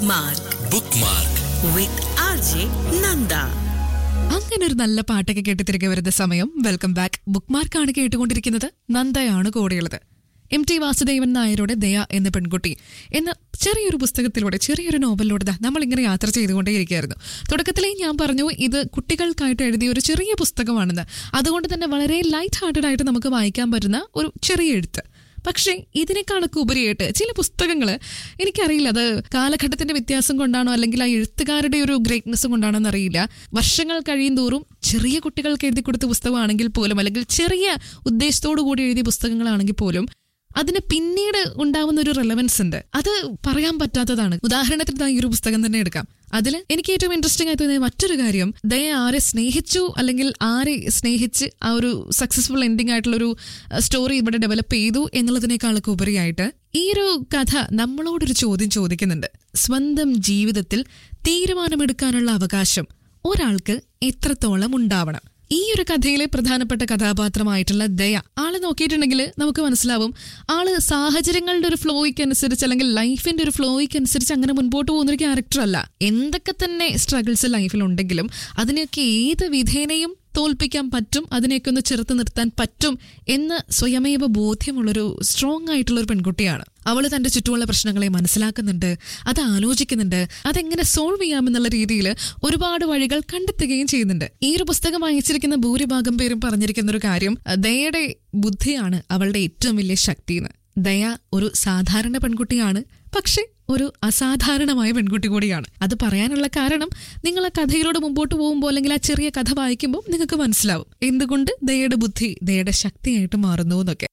bookmark bookmark with R J Nanda അങ്ങനെ ഒരു നല്ല പാട്ടൊക്കെ കേട്ട് തിരികെ വരുന്ന സമയം വെൽക്കം ബാക്ക് ബുക്ക്മാർക്കാണ് കേട്ടുകൊണ്ടിരിക്കുന്നത് നന്ദയാണ് കൂടെയുള്ളത് എം ടി വാസുദേവൻ നായരുടെ ദയ എന്ന പെൺകുട്ടി എന്ന ചെറിയൊരു പുസ്തകത്തിലൂടെ ചെറിയൊരു നോവലിലൂടെ ദാ നമ്മളിങ്ങനെ യാത്ര ചെയ്തുകൊണ്ടേയിരിക്കുകയായിരുന്നു തുടക്കത്തിലേ ഞാൻ പറഞ്ഞു ഇത് കുട്ടികൾക്കായിട്ട് എഴുതിയ ഒരു ചെറിയ പുസ്തകമാണെന്ന് അതുകൊണ്ട് തന്നെ വളരെ ലൈറ്റ് ഹാർട്ടഡ് ആയിട്ട് നമുക്ക് വായിക്കാൻ പറ്റുന്ന ഒരു ചെറിയ എഴുത്ത് പക്ഷേ ഇതിനേക്കാളൊക്കെ ഉപരിയായിട്ട് ചില പുസ്തകങ്ങൾ എനിക്കറിയില്ല അത് കാലഘട്ടത്തിന്റെ വ്യത്യാസം കൊണ്ടാണോ അല്ലെങ്കിൽ ആ എഴുത്തുകാരുടെ ഒരു ഗ്രേറ്റ്നെസ് കൊണ്ടാണോ എന്നറിയില്ല വർഷങ്ങൾ കഴിയും തോറും ചെറിയ കുട്ടികൾക്ക് എഴുതി കൊടുത്ത പുസ്തകമാണെങ്കിൽ പോലും അല്ലെങ്കിൽ ചെറിയ ഉദ്ദേശത്തോടു കൂടി എഴുതിയ പുസ്തകങ്ങളാണെങ്കിൽ പോലും അതിന് പിന്നീട് ഉണ്ടാവുന്ന ഒരു റെലവൻസ് ഉണ്ട് അത് പറയാൻ പറ്റാത്തതാണ് ഉദാഹരണത്തിന് ദാ ഈ ഒരു പുസ്തകം തന്നെ എടുക്കാം അതിൽ എനിക്ക് ഏറ്റവും ഇൻട്രസ്റ്റിംഗ് ആയി തോന്നിയ മറ്റൊരു കാര്യം ദയ ആരെ സ്നേഹിച്ചു അല്ലെങ്കിൽ ആരെ സ്നേഹിച്ച് ആ ഒരു സക്സസ്ഫുൾ എൻഡിങ് ആയിട്ടുള്ള ഒരു സ്റ്റോറി ഇവിടെ ഡെവലപ്പ് ചെയ്തു എന്നുള്ളതിനേക്കാളൊക്കെ ഉപരിയായിട്ട് ഈ ഒരു കഥ നമ്മളോടൊരു ചോദ്യം ചോദിക്കുന്നുണ്ട് സ്വന്തം ജീവിതത്തിൽ തീരുമാനമെടുക്കാനുള്ള അവകാശം ഒരാൾക്ക് എത്രത്തോളം ഉണ്ടാവണം ഈ ഒരു കഥയിലെ പ്രധാനപ്പെട്ട കഥാപാത്രമായിട്ടുള്ള ദയ ആളെ നോക്കിയിട്ടുണ്ടെങ്കിൽ നമുക്ക് മനസ്സിലാവും ആള് സാഹചര്യങ്ങളുടെ ഒരു ഫ്ലോയ്ക്ക് അനുസരിച്ച് അല്ലെങ്കിൽ ലൈഫിന്റെ ഒരു ഫ്ലോയ്ക്ക് അനുസരിച്ച് അങ്ങനെ മുൻപോട്ട് പോകുന്ന ഒരു ക്യാരക്ടർ അല്ല എന്തൊക്കെ തന്നെ സ്ട്രഗിൾസ് ലൈഫിൽ ഉണ്ടെങ്കിലും അതിനെയൊക്കെ ഏത് വിധേനയും തോൽപ്പിക്കാൻ പറ്റും അതിനെയൊക്കെ ഒന്ന് ചെറുത്ത് നിർത്താൻ പറ്റും എന്ന് സ്വയമേവ ബോധ്യമുള്ളൊരു സ്ട്രോങ് ആയിട്ടുള്ള ഒരു പെൺകുട്ടിയാണ് അവൾ തന്റെ ചുറ്റുമുള്ള പ്രശ്നങ്ങളെ മനസ്സിലാക്കുന്നുണ്ട് അത് ആലോചിക്കുന്നുണ്ട് അതെങ്ങനെ സോൾവ് ചെയ്യാമെന്നുള്ള രീതിയിൽ ഒരുപാട് വഴികൾ കണ്ടെത്തുകയും ചെയ്യുന്നുണ്ട് ഈ ഒരു പുസ്തകം വായിച്ചിരിക്കുന്ന ഭൂരിഭാഗം പേരും പറഞ്ഞിരിക്കുന്ന ഒരു കാര്യം ദയയുടെ ബുദ്ധിയാണ് അവളുടെ ഏറ്റവും വലിയ ശക്തി എന്ന് ദയ ഒരു സാധാരണ പെൺകുട്ടിയാണ് പക്ഷെ ഒരു അസാധാരണമായ പെൺകുട്ടി കൂടിയാണ് അത് പറയാനുള്ള കാരണം നിങ്ങൾ ആ കഥയിലൂടെ മുമ്പോട്ട് പോകുമ്പോൾ അല്ലെങ്കിൽ ആ ചെറിയ കഥ വായിക്കുമ്പോൾ നിങ്ങൾക്ക് മനസ്സിലാവും എന്തുകൊണ്ട് ദയയുടെ ബുദ്ധി ദയയുടെ ശക്തിയായിട്ട് മാറുന്നു എന്നൊക്കെ